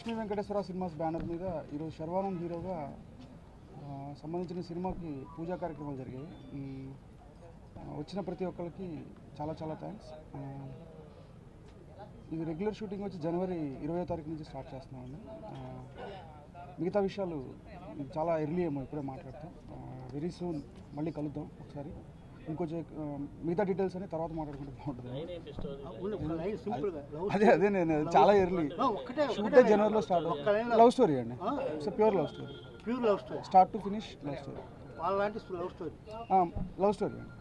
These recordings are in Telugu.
లక్ష్మీ వెంకటేశ్వర సినిమాస్ బ్యానర్ మీద ఈరోజు శర్వానంద్ హీరోగా ఆ, సంబంధించిన సినిమాకి పూజా కార్యక్రమాలు జరిగాయి మ్, ఆ, వచ్చిన ప్రతి ఒక్కరికి చాలా చాలా థ్యాంక్స్ ఇది రెగ్యులర్ షూటింగ్ వచ్చి జనవరి ఇరవై తారీఖు నుంచి స్టార్ట్ చేస్తున్నామండి ఆ, మిగతా విషయాలు ఇది చాలా ఎర్లీ ఏమో ఇప్పుడే మాట్లాడతాం వెరీ సూన్ మళ్ళీ కలుద్దాం ఒకసారి ఇంకొంచెం ఆ, మిగతా డీటెయిల్స్ అని తర్వాత మాట్లాడుకుంటే బాగుంటుంది ఉండు, ఒక లైన్ సింపుల్ గా లవ్ అదే అదే నేను చాలా ఎర్లీ ఆ, ఒక్కటే షూట్ జనవరిలో స్టార్ట్ లవ్ స్టోరీ అండి it's pure love story pure love story start to finish love story వాళ్ళలాంటి లవ్ స్టోరీ లవ్ స్టోరీ అండి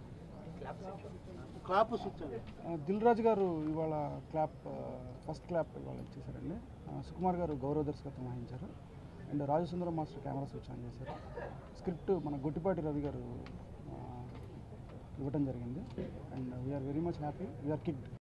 క్లాప్ సూచన ఆ, దిల్ రాజు గారు ఇవాళ క్లాప్ ఫస్ట్ క్లాప్ ఇవాళ ఇచ్చేసారండి ఆ, సుకుమార్ గారు గౌరవ దర్శకత్వం వహించారు and Rajasundaram master camera switch on చేశారు స్క్రిప్ట్ మన గుట్టిపాటి రవి గారు ఆ, ఇవ్వటం జరిగింది and we're very much happy we're kicked